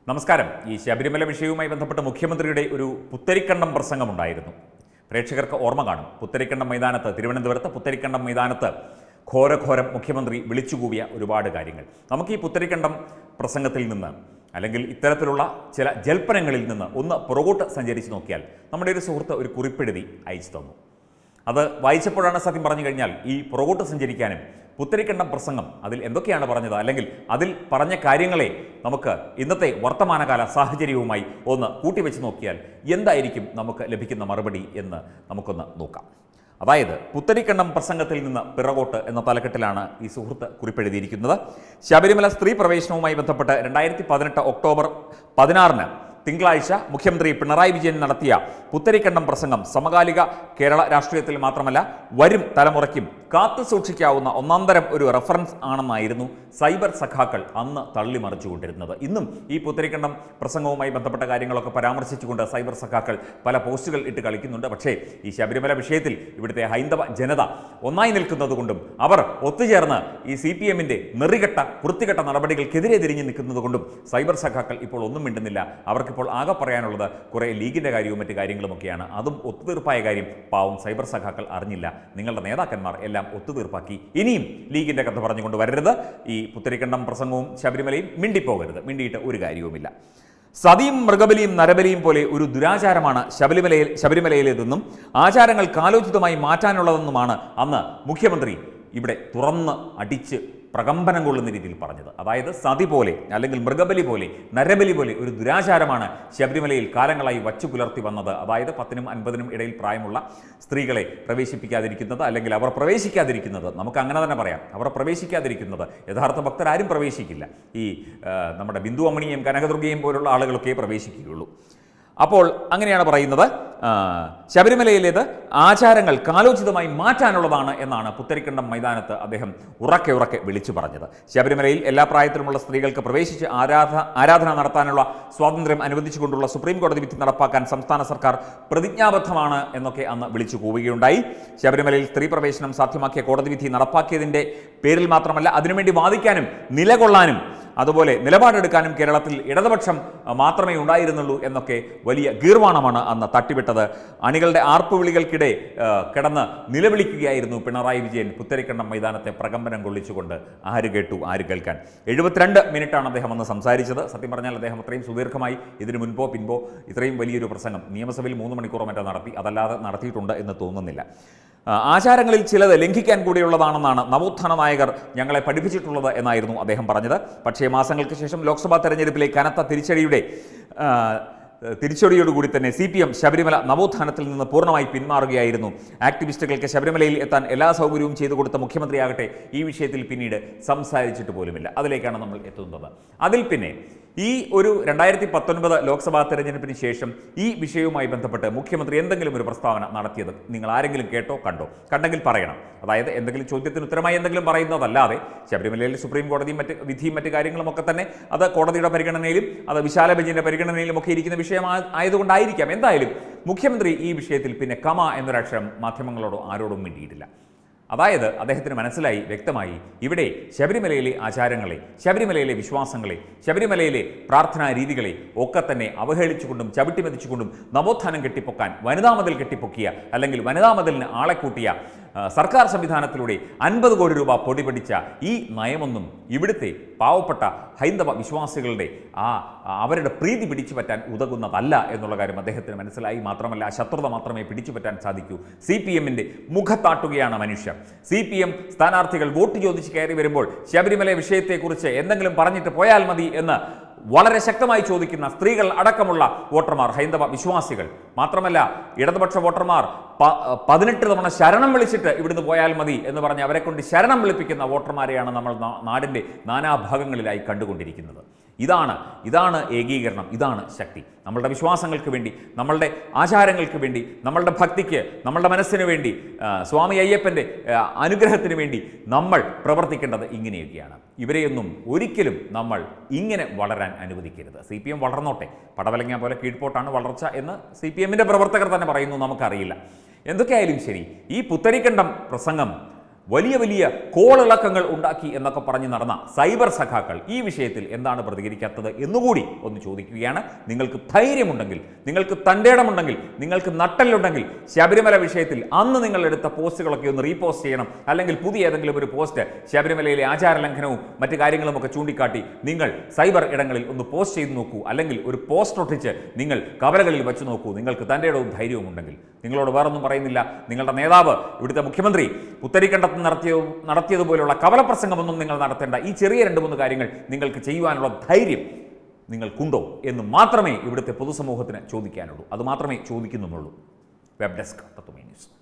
നമസ്കാരം ഈ ശബരിമല വിഷയവുമായി ബന്ധപ്പെട്ട് മുഖ്യമന്ത്രിയുടെ ഒരു പുത്തരിക്കണ്ടം പ്രസംഗമുണ്ടായിരുന്നു പ്രേക്ഷകർക്ക് ഓർമ്മ കാണും പുത്തരിക്കണ്ടം മൈതാനത്ത് തിരുവനന്തപുരത്ത് പുത്തരിക്കണ്ടം മൈതാനത്ത് ഘോരഘോരം മുഖ്യമന്ത്രി വിളിച്ചുകൂവിയ ഒരുപാട് കാര്യങ്ങൾ നമുക്ക് ഈ പുത്തരിക്കണ്ടം പ്രസംഗത്തിൽ നിന്ന് അല്ലെങ്കിൽ ഇത്തരത്തിലുള്ള ചില ജൽപ്പനങ്ങളിൽ നിന്ന് ഒന്ന് പുറകോട്ട് സഞ്ചരിച്ച് നോക്കിയാൽ നമ്മുടെ ഒരു സുഹൃത്ത് ഒരു കുറിപ്പെഴുതി അയച്ചു തന്നു അത് വായിച്ചപ്പോഴാണ് സത്യം പറഞ്ഞു കഴിഞ്ഞാൽ ഈ പുറകോട്ട് സഞ്ചരിക്കാനും പുത്തരിക്കണ്ടം പ്രസംഗം അതിൽ എന്തൊക്കെയാണ് പറഞ്ഞത് അല്ലെങ്കിൽ അതിൽ പറഞ്ഞ കാര്യങ്ങളെ നമുക്ക് ഇന്നത്തെ വർത്തമാനകാല സാഹചര്യവുമായി ഒന്ന് കൂട്ടിവെച്ച് നോക്കിയാൽ എന്തായിരിക്കും നമുക്ക് ലഭിക്കുന്ന മറുപടി എന്ന് നമുക്കൊന്ന് നോക്കാം അതായത് പുത്തരിക്കണ്ടം പ്രസംഗത്തിൽ നിന്ന് പിറകോട്ട് എന്ന തലക്കെട്ടിലാണ് ഈ സുഹൃത്ത് കുറിപ്പെഴുതിയിരിക്കുന്നത് ശബരിമല സ്ത്രീ പ്രവേശനവുമായി ബന്ധപ്പെട്ട് രണ്ടായിരത്തി പതിനെട്ട് ഒക്ടോബർ പതിനാറിന് തിങ്കളാഴ്ച മുഖ്യമന്ത്രി പിണറായി വിജയൻ നടത്തിയ പുത്തരിക്കണ്ടം പ്രസംഗം സമകാലിക കേരള രാഷ്ട്രീയത്തിൽ മാത്രമല്ല വരും തലമുറയ്ക്കും കാത്തു സൂക്ഷിക്കാവുന്ന ഒന്നാന്തരം ഒരു റെഫറൻസ് ആണെന്നായിരുന്നു സൈബർ സഖാക്കൾ അന്ന് തള്ളിമറിച്ചുകൊണ്ടിരുന്നത് ഇന്നും ഈ പുത്തരിക്കണ്ടം പ്രസംഗവുമായി ബന്ധപ്പെട്ട കാര്യങ്ങളൊക്കെ പരാമർശിച്ചുകൊണ്ട് സൈബർ സഖാക്കൾ പല പോസ്റ്റുകൾ ഇട്ട് കളിക്കുന്നുണ്ട് പക്ഷേ ഈ ശബരിമല വിഷയത്തിൽ ഇവിടുത്തെ ഹൈന്ദവ ജനത ഒന്നായി നിൽക്കുന്നതുകൊണ്ടും അവർ ഒത്തുചേർന്ന് ഈ സി പി എമ്മിൻ്റെ നെറികെട്ട വൃത്തികെട്ട നടപടികൾക്കെതിരെ തിരിഞ്ഞു നിൽക്കുന്നതുകൊണ്ടും സൈബർ സഖാക്കൾ ഇപ്പോൾ ഒന്നും മിണ്ടുന്നില്ല അവർക്കിപ്പോൾ ആകെ പറയാനുള്ളത് കുറേ ലീഗിൻ്റെ കാര്യവും മറ്റു കാര്യങ്ങളുമൊക്കെയാണ് അതും ഒത്തുതീർപ്പായ കാര്യം പാവം സൈബർ സഖാക്കൾ അറിഞ്ഞില്ല നിങ്ങളുടെ നേതാക്കന്മാർ എല്ലാം ഒത്തുതീർപ്പാക്കി ഇനിയും ലീഗിൻ്റെ കഥ പറഞ്ഞുകൊണ്ട് വരരുത് ഈ പുത്തരിക്കണ്ടം പ്രസംഗവും ശബരിമലയും മിണ്ടിപ്പോകരുത് മിണ്ടിയിട്ട് ഒരു കാര്യവുമില്ല സതിയും മൃഗബലിയും നരബലിയും പോലെ ഒരു ദുരാചാരമാണ് ശബരിമലയിൽ ശബരിമലയിലേതെന്നും ആചാരങ്ങൾ കാലോചിതമായി മാറ്റാനുള്ളതെന്നുമാണ് അന്ന് മുഖ്യമന്ത്രി ഇവിടെ തുറന്ന് അടിച്ച് പ്രകമ്പനം കൊള്ളുന്ന രീതിയിൽ പറഞ്ഞത് അതായത് സതി പോലെ അല്ലെങ്കിൽ മൃഗബലി പോലെ നരബലി പോലെ ഒരു ദുരാചാരമാണ് ശബരിമലയിൽ കാലങ്ങളായി വച്ചു പുലർത്തി വന്നത് അതായത് പത്തിനും അൻപതിനും ഇടയിൽ പ്രായമുള്ള സ്ത്രീകളെ പ്രവേശിപ്പിക്കാതിരിക്കുന്നത് അല്ലെങ്കിൽ അവർ പ്രവേശിക്കാതിരിക്കുന്നത് നമുക്ക് അങ്ങനെ തന്നെ പറയാം അവർ പ്രവേശിക്കാതിരിക്കുന്നത് യഥാർത്ഥ ഭക്തരാരും പ്രവേശിക്കില്ല ഈ ആ, നമ്മുടെ ബിന്ദു അമ്മണിയും കനകദുർഗയും പോലുള്ള ആളുകളൊക്കെ പ്രവേശിക്കുകയുള്ളൂ അപ്പോൾ അങ്ങനെയാണ് പറയുന്നത് ആ, ശബരിമലയിലേത് ആചാരങ്ങൾ കാലോചിതമായി മാറ്റാനുള്ളതാണ് എന്നാണ് പുത്തരിക്കണ്ടം മൈതാനത്ത് അദ്ദേഹം ഉറക്കെ ഉറക്കെ വിളിച്ചു പറഞ്ഞത് ശബരിമലയിൽ എല്ലാ പ്രായത്തിലുമുള്ള സ്ത്രീകൾക്ക് പ്രവേശിച്ച് ആരാധ ആരാധന നടത്താനുള്ള സ്വാതന്ത്ര്യം അനുവദിച്ചുകൊണ്ടുള്ള സുപ്രീം കോടതി വിധി നടപ്പാക്കാൻ സംസ്ഥാന സർക്കാർ പ്രതിജ്ഞാബദ്ധമാണ് എന്നൊക്കെ അന്ന് വിളിച്ചു കൂവുകയുണ്ടായി ശബരിമലയിൽ സ്ത്രീ പ്രവേശനം സാധ്യമാക്കിയ കോടതി വിധി നടപ്പാക്കിയതിൻ്റെ പേരിൽ മാത്രമല്ല അതിനുവേണ്ടി വാദിക്കാനും നിലകൊള്ളാനും അതുപോലെ നിലപാടെടുക്കാനും കേരളത്തിൽ ഇടതുപക്ഷം അഹ്, മാത്രമേ ഉണ്ടായിരുന്നുള്ളൂ എന്നൊക്കെ വലിയ ഗീർവാണമാണ് അന്ന് തട്ടിവിട്ടത് അണികളുടെ ആർപ്പുവിളികൾക്കിടെ അഹ്, കിടന്ന് നിലവിളിക്കുകയായിരുന്നു പിണറായി വിജയൻ പുത്തരിക്കണ്ടം മൈതാനത്തെ പ്രകമ്പനം കൊള്ളിച്ചുകൊണ്ട് ആര് കേട്ടു ആര് കേൾക്കാൻ എഴുപത്തിരണ്ട് മിനിറ്റാണ് അദ്ദേഹം അന്ന് സംസാരിച്ചത് സത്യം പറഞ്ഞാൽ അദ്ദേഹം അത്രയും സുദീർഘമായി ഇതിനു മുൻപോ പിൻപോ ഇത്രയും വലിയൊരു പ്രസംഗം നിയമസഭയിൽ മൂന്ന് മണിക്കൂറോ മറ്റോ നടത്തി അതല്ലാതെ നടത്തിയിട്ടുണ്ട് എന്ന് തോന്നുന്നില്ല ആ, ആചാരങ്ങളിൽ ചിലത് ലംഘിക്കാൻ കൂടിയുള്ളതാണെന്നാണ് നവോത്ഥാന നായകർ ഞങ്ങളെ പഠിപ്പിച്ചിട്ടുള്ളത് എന്നായിരുന്നു അദ്ദേഹം പറഞ്ഞത് പക്ഷേ മാസങ്ങൾക്ക് ശേഷം ലോക്സഭാ തെരഞ്ഞെടുപ്പിലെ കനത്ത തിരിച്ചടിയുടെ ആ, തിരിച്ചടിയോടുകൂടി തന്നെ സി പി എം ശബരിമല നവോത്ഥാനത്തിൽ നിന്ന് പൂർണ്ണമായി പിന്മാറുകയായിരുന്നു ആക്ടിവിസ്റ്റുകൾക്ക് ശബരിമലയിൽ എത്താൻ എല്ലാ സൗകര്യവും ചെയ്തു കൊടുത്ത മുഖ്യമന്ത്രിയാകട്ടെ ഈ വിഷയത്തിൽ പിന്നീട് സംസാരിച്ചിട്ട് പോലുമില്ല അതിലേക്കാണ് നമ്മൾ എത്തുന്നത് അതിൽ പിന്നെ ഈ ഒരു രണ്ടായിരത്തി പത്തൊൻപത് ലോക്സഭാ തെരഞ്ഞെടുപ്പിന് ശേഷം ഈ വിഷയവുമായി ബന്ധപ്പെട്ട് മുഖ്യമന്ത്രി എന്തെങ്കിലും ഒരു പ്രസ്താവന നടത്തിയത് നിങ്ങൾ ആരെങ്കിലും കേട്ടോ കണ്ടോ കണ്ടെങ്കിൽ പറയണം അതായത് എന്തെങ്കിലും ചോദ്യത്തിന് ഉത്തരമായി എന്തെങ്കിലും പറയുന്നതല്ലാതെ ശബരിമലയിൽ സുപ്രീം കോടതിയും മറ്റ് വിധിയും മറ്റ് കാര്യങ്ങളും ഒക്കെ തന്നെ അത് കോടതിയുടെ പരിഗണനയിലും അത് വിശാല ബെഞ്ചിന്റെ പരിഗണനയിലും ഒക്കെ ഇരിക്കുന്ന വിഷയം ആ- ആയതുകൊണ്ടായിരിക്കാം എന്തായാലും മുഖ്യമന്ത്രി ഈ വിഷയത്തിൽ പിന്നെ കമ എന്നൊരക്ഷരം മാധ്യമങ്ങളോടോ ആരോടും മിണ്ടിയിട്ടില്ല അതായത് അദ്ദേഹത്തിന് മനസ്സിലായി വ്യക്തമായി ഇവിടെ ശബരിമലയിലെ ആചാരങ്ങളെ ശബരിമലയിലെ വിശ്വാസങ്ങളെ ശബരിമലയിലെ പ്രാർത്ഥനാ രീതികളെ ഒക്കെ തന്നെ അവഹേളിച്ചുകൊണ്ടും ചവിട്ടിമെതിച്ചുകൊണ്ടും നവോത്ഥാനം കെട്ടിപ്പൊക്കാൻ വനിതാ മതിൽ കെട്ടിപ്പൊക്കിയ അല്ലെങ്കിൽ വനിതാ മതിലിന് ആളെ കൂട്ടിയ ആ, സർക്കാർ സംവിധാനത്തിലൂടെ അൻപത് കോടി രൂപ പൊടിപിടിച്ച ഈ നയമൊന്നും ഇവിടുത്തെ പാവപ്പെട്ട ഹൈന്ദവ വിശ്വാസികളുടെ ആ ആ, അവരുടെ പ്രീതി പിടിച്ചു പറ്റാൻ ഉതകുന്നതല്ല എന്നുള്ള കാര്യം അദ്ദേഹത്തിന് മനസ്സിലായി മാത്രമല്ല ആ ശത്രുത മാത്രമേ പിടിച്ചു പറ്റാൻ സാധിക്കൂ സി പി എമ്മിൻ്റെ മുഖത്താട്ടുകയാണ് മനുഷ്യർ സി പി എം സ്ഥാനാർത്ഥികൾ വോട്ട് ചോദിച്ച് കയറി വരുമ്പോൾ ശബരിമല വിഷയത്തെക്കുറിച്ച് എന്തെങ്കിലും പറഞ്ഞിട്ട് പോയാൽ മതി എന്ന് വളരെ ശക്തമായി ചോദിക്കുന്ന സ്ത്രീകൾ അടക്കമുള്ള വോട്ടർമാർ ഹൈന്ദവ വിശ്വാസികൾ മാത്രമല്ല ഇടതുപക്ഷ വോട്ടർമാർ പ- പതിനെട്ട് തവണ ശരണം വിളിച്ചിട്ട് ഇവിടുന്ന് പോയാൽ മതി എന്ന് പറഞ്ഞ് അവരെ കൊണ്ട് ശരണം വിളിപ്പിക്കുന്ന വോട്ടർമാരെയാണ് നമ്മൾ നാ- നാടിൻ്റെ നാനാഭാഗങ്ങളിലായി കണ്ടുകൊണ്ടിരിക്കുന്നത് ഇതാണ് ഇതാണ് ഏകീകരണം ഇതാണ് ശക്തി നമ്മളുടെ വിശ്വാസങ്ങൾക്ക് വേണ്ടി നമ്മളുടെ ആചാരങ്ങൾക്ക് വേണ്ടി നമ്മളുടെ ഭക്തിക്ക് നമ്മളുടെ മനസ്സിന് വേണ്ടി ആ, സ്വാമി അയ്യപ്പൻ്റെ ആ, അനുഗ്രഹത്തിന് വേണ്ടി നമ്മൾ പ്രവർത്തിക്കേണ്ടത് ഇങ്ങനെയൊക്കെയാണ് ഇവരെയൊന്നും ഒരിക്കലും നമ്മൾ ഇങ്ങനെ വളരാൻ അനുവദിക്കരുത് സി പി എം വളർന്നോട്ടെ പടവലങ്ങ പോലെ കീഴ്പോട്ടാണ് വളർച്ച എന്ന് സി പി എമ്മിൻ്റെ പ്രവർത്തകർ തന്നെ പറയുന്നു നമുക്കറിയില്ല എന്തൊക്കെയായാലും ശരി ഈ പുത്തരിക്കണ്ടം പ്രസംഗം വലിയ വലിയ കോളിളക്കങ്ങൾ ഉണ്ടാക്കി എന്നൊക്കെ പറഞ്ഞ് നടന്ന സൈബർ സഖാക്കൾ ഈ വിഷയത്തിൽ എന്താണ് പ്രതികരിക്കാത്തത് എന്നുകൂടി ഒന്ന് ചോദിക്കുകയാണ് നിങ്ങൾക്ക് ധൈര്യമുണ്ടെങ്കിൽ നിങ്ങൾക്ക് തൻ്റെടമുണ്ടെങ്കിൽ നിങ്ങൾക്ക് നട്ടലുണ്ടെങ്കിൽ ശബരിമല വിഷയത്തിൽ അന്ന് നിങ്ങൾ എടുത്ത പോസ്റ്റുകളൊക്കെ ഒന്ന് റീപോസ്റ്റ് ചെയ്യണം അല്ലെങ്കിൽ പുതിയ ഏതെങ്കിലും ഒരു പോസ്റ്റ് ശബരിമലയിലെ ആചാര ലംഘനവും മറ്റു കാര്യങ്ങളും ഒക്കെ ചൂണ്ടിക്കാട്ടി നിങ്ങൾ സൈബർ ഇടങ്ങളിൽ ഒന്ന് പോസ്റ്റ് ചെയ്ത് നോക്കൂ അല്ലെങ്കിൽ ഒരു പോസ്റ്റ് ഒട്ടിച്ച് നിങ്ങൾ കവലകളിൽ വെച്ച് നോക്കൂ നിങ്ങൾക്ക് തൻ്റെ ഇടവും ധൈര്യവും ഉണ്ടെങ്കിൽ നിങ്ങളോട് വേറൊന്നും പറയുന്നില്ല നിങ്ങളുടെ നേതാവ് ഇവിടുത്തെ മുഖ്യമന്ത്രി പുത്തരിക്കണ്ടത്ത് നടത്തിയ നടത്തിയതുപോലുള്ള കവലപ്രസംഗമൊന്നും നിങ്ങൾ നടത്തേണ്ട ഈ ചെറിയ രണ്ട് മൂന്ന് കാര്യങ്ങൾ നിങ്ങൾക്ക് ചെയ്യുവാനുള്ള ധൈര്യം നിങ്ങൾക്കുണ്ടോ എന്ന് മാത്രമേ ഇവിടുത്തെ പൊതുസമൂഹത്തിന് ചോദിക്കാനുള്ളൂ അത് മാത്രമേ ചോദിക്കുന്നുമുള്ളൂ വെബ് ഡെസ്ക് തത്വമേ ന്യൂസ്